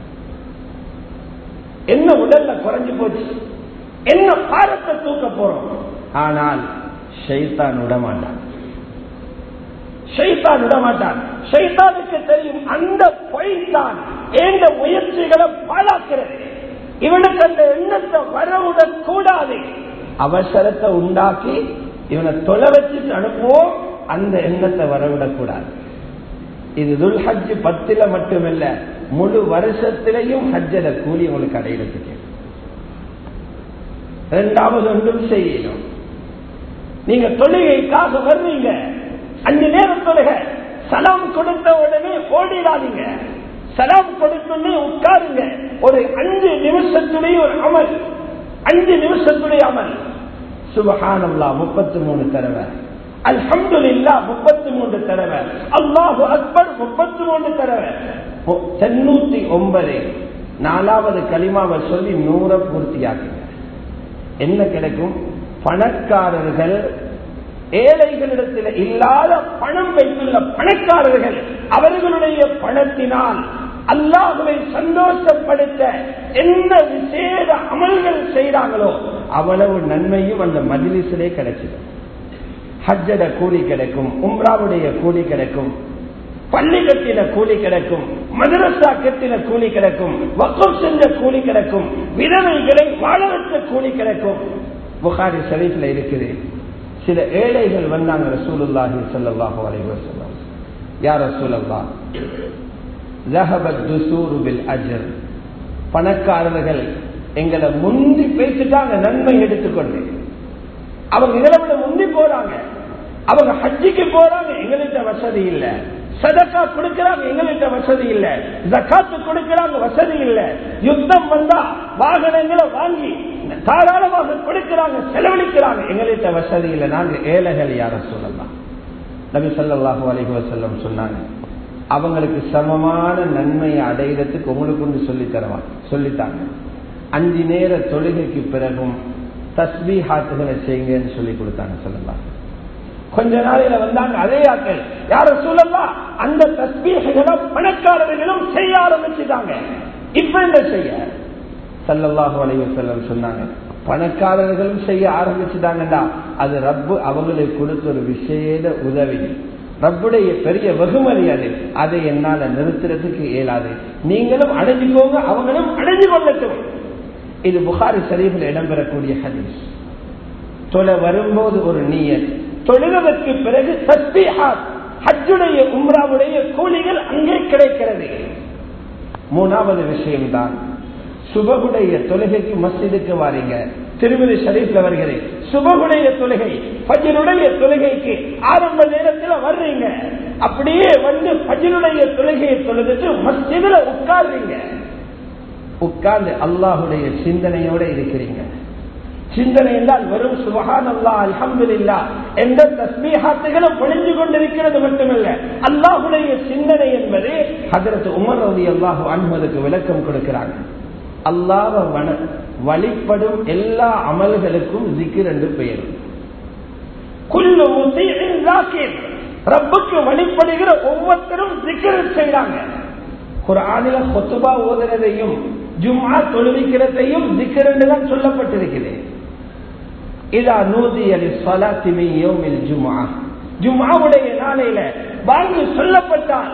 என்ன உடல்ல குறைஞ்சு போச்சு என்ன பாரத்தை தூக்க போறோம் ஆனால் ஷைத்தான் விடமாட்டான் ஷைத்தான் விட மாட்டான் ஷைத்தானுக்கு தெரியும் அந்த பொய் தான் ஏந்த முயற்சிகளை பாழாக்கிறது இவனுக்கு அந்த எண்ணத்தை வரவுடன் கூடாது அவசரத்தை உண்டாக்கி இவனை தொலை வச்சுட்டு அனுப்புவோம் அந்த எண்ணத்தை வரவிடக்கூடாது இது துல் ஹஜ் பத்துல மட்டுமல்ல முழு வருஷத்திலையும் ஹஜ்ஜத கூலி உங்களுக்கு அடையிறதுக்கு இரண்டாவது ஒன்றும் செய்யணும் நீங்க தொழுகைக்காக வர்றீங்க அஞ்சு நேரம் தொழுக சலாம் கொடுத்த உடனே ஓடிடாதீங்க சலாம் கொடுத்தோடனே உட்காருங்க ஒரு அஞ்சு நிமிஷத்துடைய ஒரு அமல் அஞ்சு நிமிஷத்துடைய அமல் சுபஹானல்லா முப்பத்தி மூணு தடவை அல்ஹம்துலில்லா முப்பத்தி மூன்று தடவை அல்லாஹு அக்பர் முப்பத்தி மூன்று தடவை தொண்ணூத்தி ஒன்பது நாலாவது களிமாவை சொல்லி நூற பூர்த்தியாக்குங்க என்ன கிடைக்கும் பணக்காரர்கள் ஏழைகளிடத்தில் இல்லாத பணம் வைத்துள்ள பணக்காரர்கள் அவர்களுடைய பணத்தினால் அல்லாஹுவை சந்தோஷப்படுத்த என்ன விசேட அமல்கள் செய்றாங்களோ அவ்வளவு நன்மையும் அந்த மஜிலிசிலே கிடைச்சிடும் ஹஜ்ஜட கூலி கிடைக்கும் உம்ராவுடைய கூலி கிடைக்கும் பள்ளி கட்டின கூலி கிடைக்கும் மதரசா கட்டின கூலி கிடைக்கும் வக்கம் செஞ்ச கூலி கிடைக்கும் விதவைகளை வாழ வச்ச கூலி கிடைக்கும் புகாரி ஷரீஃப்ல இருக்குது சில ஏழைகள் வந்தாங்க ரசூலுல்லாஹி ஸல்லல்லாஹு அலைஹி வஸல்லம் யா ரசூலல்லாஹ் ذهبت دسور بالاجر பணக்காரர்கள் எங்களை முந்தி பேசிட்டாங்க நன்மை எடுத்துக்கொண்டு அவங்க எங்களை விட முந்தி போறாங்க அவங்க ஹஜ்ஜிக்கு போறாங்க எங்கள்கிட்ட வசதி இல்ல சதக்கா கொடுக்கிறாங்க எங்கள்கிட்ட வசதி இல்ல ஜக்காத்து கொடுக்கிறாங்க வசதி இல்ல யுத்தம் வந்தா வாகனங்களை வாங்கி தாராளமாக கொடுக்கிறாங்க செலவழிக்கிறாங்க எங்கள்கிட்ட வசதி இல்ல நாங்க ஏழைகள் யார சொல்லலாம் நபி ஸல்லல்லாஹு அலைஹி வஸல்லம் சொன்னாங்க அவங்களுக்கு சமமான நன்மையை அடைகிறதுக்கு உங்களுக்கு ஒன்று சொல்லி தருவான் சொல்லித்தாங்க அஞ்சு நேர தொழுகைக்கு பிறகும் தஸ்பீஹாத்துகளை செய்யுங்கன்னு சொல்லி கொடுத்தாங்க சொல்லலாம் கொஞ்ச நாளையில வந்தாங்க அதே ஆக்கள் யார சொல்லலாம் அந்த தஸ்பீகளை பணக்காரர்களும் செய்ய ஆரம்பிச்சுட்டாங்க இப்ப என்ன செய்ய சல்லல்லாஹு அலைஹி வஸல்லம் சொன்னாங்க பணக்காரர்களும் செய்ய ஆரம்பிச்சுட்டாங்கடா அது ரப்பு அவங்களுக்கு கொடுத்த ஒரு விசேட உதவி ரப்புடைய பெரிய வெகுமதி அது அதை என்னால நிறுத்துறதுக்கு இயலாது நீங்களும் அடைஞ்சுக்கோங்க அவங்களும் அடைஞ்சு கொள்ளட்டும் இது புகாரி ஷரீஃபில் இடம்பெறக்கூடிய ஹதீஸ் தொலை வரும்போது ஒரு நீயத் தொழுவதற்கு பிறகு தஸ்பீஹாத் ஹஜ்ஜுடைய உம்ராவுடைய கூலிகள் அங்கே கிடைக்கிறது மூணாவது விஷயம்தான் சுபகுடைய தொழுகைக்கு மஸ்ஜிதுக்கு வாரீங்க திருமதி ஷரீப்ல வருகிறேன் சுபகுடைய தொழுகை பஜனுடைய தொழுகைக்கு ஆரம்ப நேரத்தில் வர்றீங்க அப்படியே வந்து பஜனுடைய தொழுகையை தொழுதுட்டு மஸ்ஜிதுல உட்கார்றீங்க உட்கார்ந்து அல்லாஹுடைய சிந்தனையோட இருக்கிறீங்க சிந்தனை என்றால் வெறும் சுபகான் அல்லா அல்ஹம்து இல்லா எந்த தஸ்மீஹாத்துகளும் பொழிஞ்சு கொண்டிருக்கிறது மட்டுமல்ல அல்லாஹுடைய சிந்தனை என்பது அதற்கு உமர் ரவி அல்லாஹு அன்பதுக்கு விளக்கம் கொடுக்கிறாங்க அல்லாஹ வழிபடும் எல்லா அமல்களுக்கும் ஜிக்கிர் என்று பெயர் குல்லு ரப்புக்கு வழிபடுகிற ஒவ்வொருத்தரும் ஜிக்கிர் செய்யறாங்க குரானில கொத்துபா ஓதுறதையும் ஜும்மா தொழுவிக்கிறதையும் ஜிக்கிர் என்று தான் சொல்லப்பட்டிருக்கிறது இதா நூதி அலி சலாத்திமியோமில் ஜுமா ஜுமாவுடைய நாளையில வாங்கி சொல்லப்பட்டால்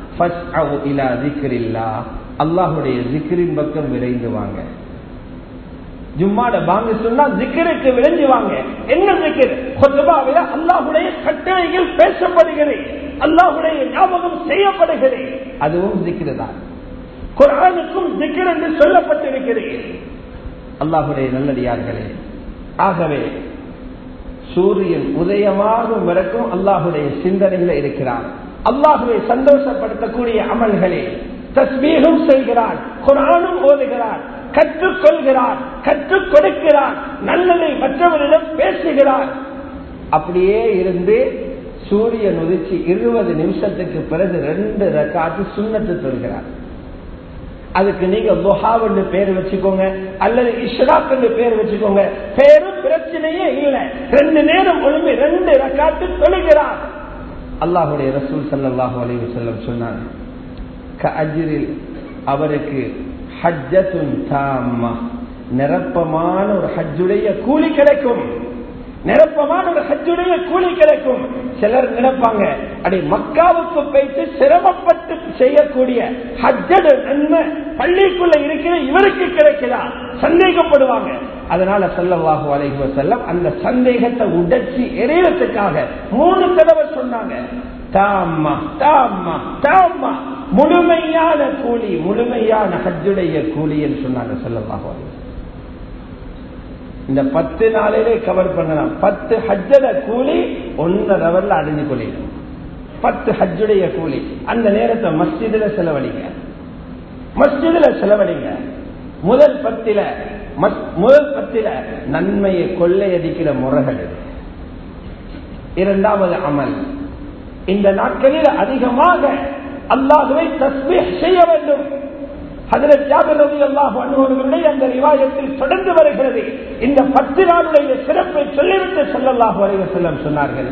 அல்லாஹுடைய ஜிக்கிரின் பக்கம் விரைந்து வாங்க ஜும்மாட பாங்க சொன்னா ஜிக்கருக்கு விளைஞ்சு வாங்க என்ன ஜிக்கர் கொத்துபாவில அல்லாஹுடைய கட்டளைகள் பேசப்படுகிறது அல்லாஹுடைய ஞாபகம் செய்யப்படுகிறது அதுவும் ஜிக்கிரு தான் குரானுக்கும் ஜிக்கர் என்று சொல்லப்பட்டிருக்கிறது அல்லாஹுடைய நல்லடியார்களே ஆகவே சூரியன் உதயமாகும் வரைக்கும் அல்லாஹுடைய சிந்தனையில இருக்கிறார் அல்லாஹுவை சந்தோஷப்படுத்தக்கூடிய அமல்களே தஸ்மீகம் செய்கிறார் குரானும் ஓதுகிறார் கற்றுக்கொள்கிறார் கற்றுக் கொடுக்கிறார் நல்லதை மற்றவரிடம் பேசுகிறார் அப்படியே இருந்து சூரியன் உதிச்சு இருபது நிமிஷத்துக்கு பிறகு ரெண்டு ரக்காத்து சுண்ணத்து சொல்கிறார் அதுக்கு நீங்க முஹாவுன்னு பேர் வச்சுக்கோங்க அல்லது இஷ்ராக் பேர் வச்சுக்கோங்க பேரும் பிரச்சனையே இல்லை ரெண்டு நேரம் ஒழுங்கு ரெண்டு ரக்காத்து தொழுகிறார் அல்லாஹுடைய ரசூல் சல்லாஹூ அலைவு செல்லம் சொன்னாங்க அஜிரில் அவருக்கு ஹஜ்ஜத்துன் தாமா நிரப்பமான ஒரு ஹஜ்ஜுடைய கூலி கிடைக்கும் நிரப்பமான ஒரு ஹஜ்ஜுடைய கூலி கிடைக்கும் சிலர் நினைப்பாங்க அடி மக்காவுக்கு போயிட்டு சிரமப்பட்டு செய்யக்கூடிய ஹஜ்ஜட நன்மை பள்ளிக்குள்ள இருக்கிற இவருக்கு கிடைக்குதா சந்தேகப்படுவாங்க அதனால செல்லவாக வலைகுவ செல்லம் அந்த சந்தேகத்தை உடைச்சி எரியறதுக்காக மூணு தடவை சொன்னாங்க தாமா தாமா தாமா முழுமையான கூலி முழுமையான ஹஜ்ஜுடைய கூலி என்று சொன்னாங்க செல்லவாக வலைகுவ இந்த பத்து நாளிலே கவர் பண்ணலாம் பத்து ஹஜ்ஜட கூலி ஒன்னரை ஹவர்ல அடைஞ்சு கொள்ளிடும் பத்து ஹஜ்ஜுடைய கூலி அந்த நேரத்தை மஸ்ஜிதுல செலவழிங்க மஸ்ஜிதுல செலவழிங்க முதல் பத்தில முதல் பத்தில நன்மையை கொள்ளையடிக்கிற முறைகள் இது இரண்டாவது அமல் இந்த நாட்களில் அதிகமாக அல்லாஹுவை தஸ்மீஹ் செய்ய வேண்டும் அந்த ரிவாயத்தில் தொடர்ந்து வருகிறது இந்த பத்து நாளுடைய சிறப்பை சொல்லிவிட்டு சொல்லல்லாஹு வரைவ செல்லம் சொன்னார்கள்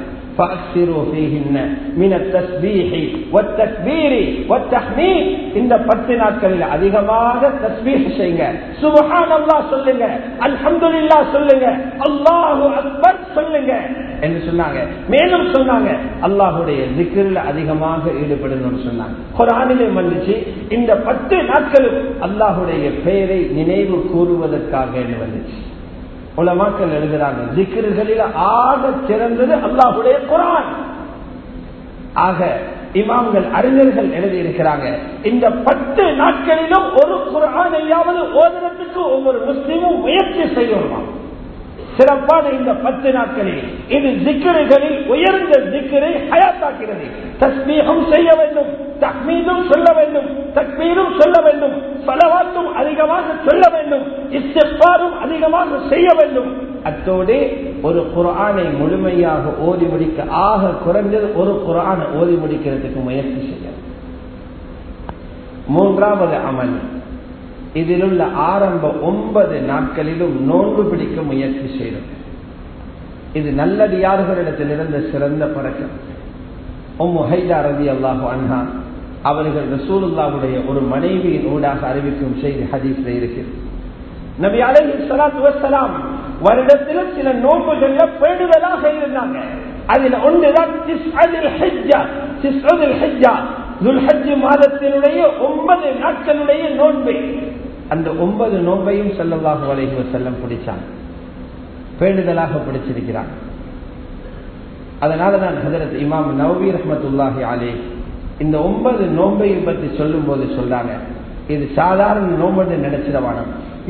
இந்த பத்து நாட்களில் அதிகமாக தஸ்மீஹ் செய்யுங்க சுபஹான் அல்லா சொல்லுங்க அல்ஹம்துல்லா சொல்லுங்க அல்லாஹு அக்பர் சொல்லுங்க என்று சொன்னாங்க மேலும் சொன்னாங்க அல்லாஹுடைய திக்கிரில் அதிகமாக ஈடுபடணும்னு சொன்னாங்க குரானிலே வந்துச்சு இந்த பத்து நாட்களும் அல்லாஹுடைய பெயரை நினைவு கூறுவதற்காக என்று வந்துச்சு உலமாக்கள் எழுதுறாங்க திக்கிர்களில் ஆக சிறந்தது அல்லாஹுடைய குரான் ஆக இமாம்கள் அறிஞர்கள் எழுதியிருக்கிறாங்க இந்த பத்து நாட்களிலும் ஒரு குரானையாவது ஓதுறதுக்கு ஒவ்வொரு முஸ்லீமும் முயற்சி செய்யணுமா சிறப்பான இந்த பத்து நாட்களில் இது திக்கர்களில் உயர்ந்த திக்கரை ஹயாத்தாக்கிறது தஸ்மீகம் செய்ய வேண்டும் தக்மீதும் சொல்ல வேண்டும் தக்மீரும் சொல்ல வேண்டும் பலவாத்தும் அதிகமாக சொல்ல வேண்டும் இஸ்திஃபாரும் அதிகமாக செய்ய வேண்டும் அத்தோடு ஒரு குரானை முழுமையாக ஓதி முடிக்க ஆக குறைஞ்சது ஒரு குரானை ஓதி முடிக்கிறதுக்கு முயற்சி செய்ய மூன்றாவது அமல் இதில் உள்ள ஆரம்ப ஒன்பது நாட்களிலும் நோன்பு பிடிக்க முயற்சி செய்யும் இது நல்லடியார்களிடத்திலிருந்த சிறந்த பழக்கம் உம் ஹைதா ரதி அல்லாஹு அன்ஹா அவர்கள் ரசூலுல்லாவுடைய ஒரு மனைவியின் ஊடாக அறிவிக்கும் செய்தி ஹதீஸ்ல இருக்கு நபி அலஹி சலாத்து வசலாம் வருடத்திலும் சில நோன்புகள்ல பேடுதலாக இருந்தாங்க அதில் ஒன்றுதான் மாதத்தினுடைய ஒன்பது நாட்களுடைய நோன்பு அந்த ஒன்பது நோன்பையும் செல்லவாக வலைகுவ செல்லம் பிடிச்சாங்க பேணுதலாக பிடிச்சிருக்கிறான் அதனாலதான் ஹதரத் இமாம் நவவி ரஹமத்துல்லாஹி அலே இந்த ஒன்பது நோன்பையை பற்றி சொல்லும் போது சொல்றாங்க இது சாதாரண நோம்பு நினைச்சிடவானம்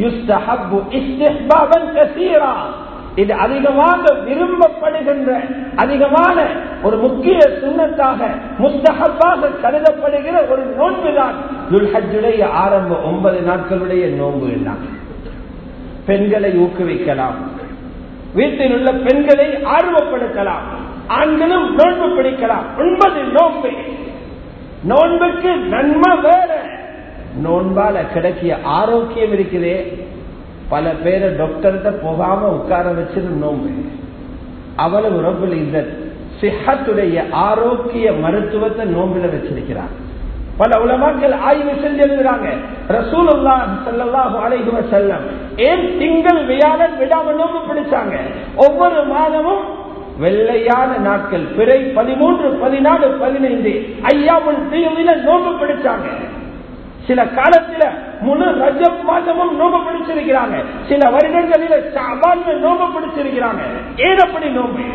இது அதிகமாக விரும்பப்படுகின்ற அதிகமான ஒரு முக்கிய சுண்ணத்தாக முஸ்தகப்பாக கருதப்படுகிற ஒரு நோன்புதான் துல்ஹஜுடைய ஆரம்ப ஒன்பது நாட்களுடைய நோன்பு எல்லாம் பெண்களை ஊக்குவிக்கலாம் வீட்டில் உள்ள பெண்களை ஆர்வப்படுத்தலாம் ஆண்களும் நோன்பு பிடிக்கலாம் ஒன்பது நோன்பு நோன்புக்கு நன்மை வேற நோன்பால கிடைக்கிய ஆரோக்கியம் இருக்குதே பல பேரை டாக்டர்கிட்ட போகாம உட்கார வச்சிரு நோம்பு அவ்வளவு ரபுல் இசத் சிஹத்துடைய ஆரோக்கிய மருத்துவத்தை நோம்பில வச்சிருக்கிறார் பல உலமாக்கள் ஆய்வு செஞ்சிருக்கிறாங்க ரசூலுல்லா சல்லாஹு அலைஹி வஸல்லம் ஏன் திங்கள் வியாழன் விடாம நோம்பு பிடிச்சாங்க ஒவ்வொரு மாதமும் வெள்ளையான நாட்கள் பிறை பதிமூன்று பதினாலு பதினைந்து ஐயாமுல் தீவில நோம்பு பிடிச்சாங்க சில காலத்துல முழு ரஜப் மாதமும் நோம்பு பிடிச்சிருக்கிறாங்க சில வருடங்களில சாபான்ல நோம்பு பிடிச்சிருக்கிறாங்க ஏன் அப்படி நோம்பு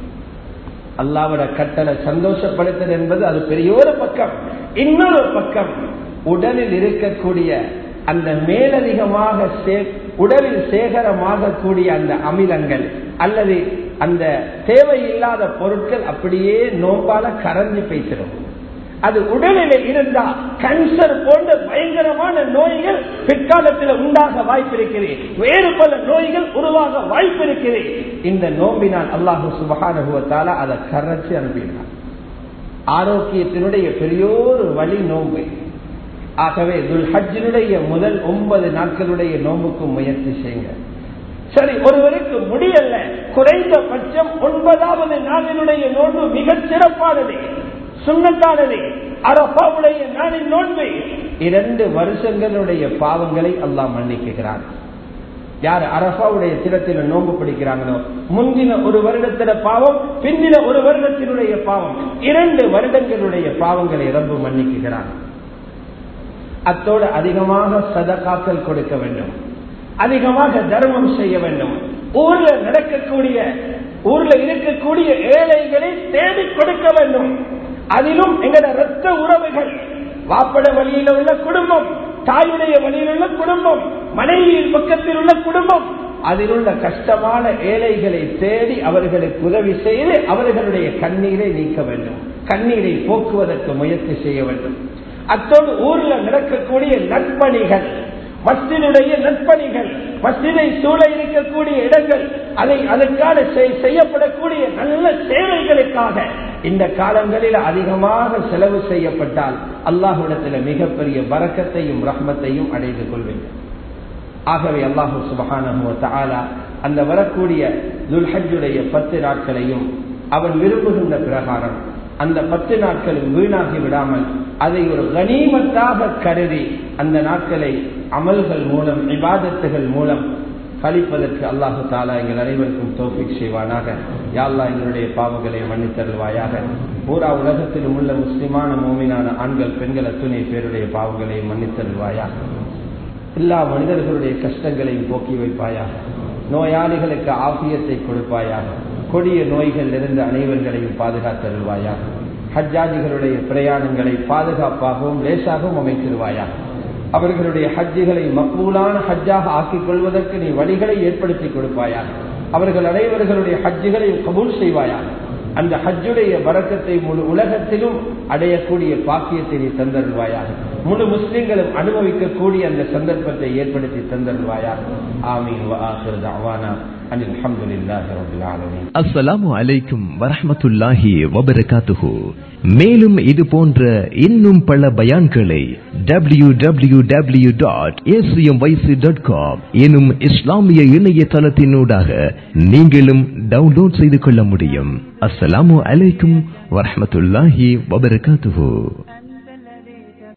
அல்லாவோட கட்டளை சந்தோஷப்படுத்தல் என்பது அது பெரிய ஒரு பக்கம் இன்னொரு பக்கம் உடலில் இருக்கக்கூடிய அந்த மேலதிகமாக உடலில் சேகரமாக கூடிய அந்த அமிலங்கள் அல்லது அந்த தேவையில்லாத பொருட்கள் அப்படியே நோம்பால கரைஞ்சு பேசிடும் அது உடலில் இருந்தா கேன்சர் போன்ற பயங்கரமான நோய்கள் பிற்காலத்தில் உண்டாக வாய்ப்பிருக்கிறது வேறு பல நோய்கள் உருவாக வாய்ப்பிருக்கிறது இந்த நோம்பினால் அல்லாஹு சுபகானுபவத்தால அதை கரைச்சு அனுப்பினார் ஆரோக்கியத்தினுடைய பெரியோரு வழி நோன்பு ஆகவே துல்ஹஜினுடைய முதல் ஒன்பது நாட்களுடைய நோம்புக்கு முயற்சி செய்யுங்க சரி ஒருவருக்கு முடியல குறைந்தபட்சம் ஒன்பதாவது நாளினுடைய நோன்பு மிகச் சிறப்பானது சுண்ணத்தானது அரபாவுடைய நாளின் நோன்பு இரண்டு வருஷங்களுடைய பாவங்களை அல்லாஹ் மன்னிக்குகிறார் யார் அரபாவுடைய தினத்தில் நோன்பு பிடிக்கிறாங்களோ முந்தின ஒரு வருடத்தில பாவம் பிந்தின ஒரு வருடத்தினுடைய பாவம் இரண்டு வருடங்களுடைய பாவங்களை ரப்பு மன்னிக்குகிறான் அத்தோடு அதிகமாக சதகாக்கள் கொடுக்க வேண்டும் அதிகமாக தர்மம் செய்ய வேண்டும் ஊர்ல நடக்கக்கூடிய ஊர்ல இருக்கக்கூடிய ஏழைகளை தேடி கொடுக்க வேண்டும் அதிலும் எங்கட ரத்த உறவுகள் வாப்பட வழியில் உள்ள குடும்பம் தாயுடைய வழியில் உள்ள குடும்பம் மனைவியின் பக்கத்தில் உள்ள குடும்பம் அதில் உள்ள கஷ்டமான ஏழைகளை தேடி அவர்களுக்கு உதவி செய்து அவர்களுடைய கண்ணீரை நீக்க வேண்டும் கண்ணீரை போக்குவதற்கு முயற்சி செய்ய வேண்டும் அத்தோடு ஊர்ல நடக்கக்கூடிய நற்பணிகள் மஸ்தினுடைய நற்பணிகள் மஸ்தினை சூழ இருக்கக்கூடிய இடங்கள் அதை அதற்கான செய்யப்படக்கூடிய நல்ல சேவைகளுக்காக இந்த காலங்களில் அதிகமாக செலவு செய்யப்பட்டால் அல்லாஹுடத்தில் மிகப்பெரிய வரக்கத்தையும் ரஹ்மத்தையும் அடைந்து கொள்வேன் ஆகவே அல்லாஹு சுபகான அந்த வரக்கூடிய துல்ஹஜுடைய பத்து நாட்களையும் அவன் விரும்புகின்ற பிரகாரம் அந்த பத்து நாட்களும் வீணாகி விடாமல் அதை ஒரு கனிமத்தாக கருதி அந்த நாட்களை அமல்கள் மூலம் விவாதத்துகள் மூலம் கழிப்பதற்கு அல்லாஹு தாலா எங்கள் அனைவருக்கும் தோஃபிக் செய்வானாக யாழ்லா எங்களுடைய பாவங்களை மன்னித்தருள்வாயாக பூரா உலகத்திலும் உள்ள முஸ்லிமான மோமினான ஆண்கள் பெண்கள் அத்துணை பேருடைய பாவங்களை மன்னித்தருள்வாயாக எல்லா மனிதர்களுடைய கஷ்டங்களையும் போக்கி வைப்பாயாக நோயாளிகளுக்கு ஆபியத்தை கொடுப்பாயாக கொடிய நோய்கள் இருந்து அனைவர்களையும் பாதுகாத்தருள்வாயாக ஹஜ்ஜாஜிகளுடைய பிரயாணங்களை பாதுகாப்பாகவும் லேசாகவும் அமைத்திருவாயாக அவர்களுடைய ஹஜ்ஜிகளை மக்பூலான ஹஜ்ஜாக ஆக்கிக் கொள்வதற்கு நீ வழிகளை ஏற்படுத்தி கொடுப்பாயாக அவர்கள் அனைவர்களுடைய ஹஜ்ஜுகளை கபூல் செய்வாயாக அந்த ஹஜ்ஜுடைய வரக்கத்தை முழு உலகத்திலும் அடையக்கூடிய பாக்கியத்தை நீ தந்தருள்வாயாக முழு முஸ்லிம்களும் அனுபவிக்கக்கூடிய அந்த சந்தர்ப்பத்தை ஏற்படுத்தி தந்தருள்வாயாக ஆமீன் அவானா அஸ்ஸலாமு அலைக்கும் வரஹமத்துல்லாஹி வபரகாத்துஹு மேலும் இது போன்ற இன்னும் பல பயான்களை W W W dot ACM YC dot com எனும் இஸ்லாமிய இணையதளத்தினூடாக நீங்களும் டவுன்லோட் செய்து கொள்ள முடியும் அஸ்ஸலாமு அலைக்கும் வரஹமத்துல்லாஹி வபரகாத்துஹு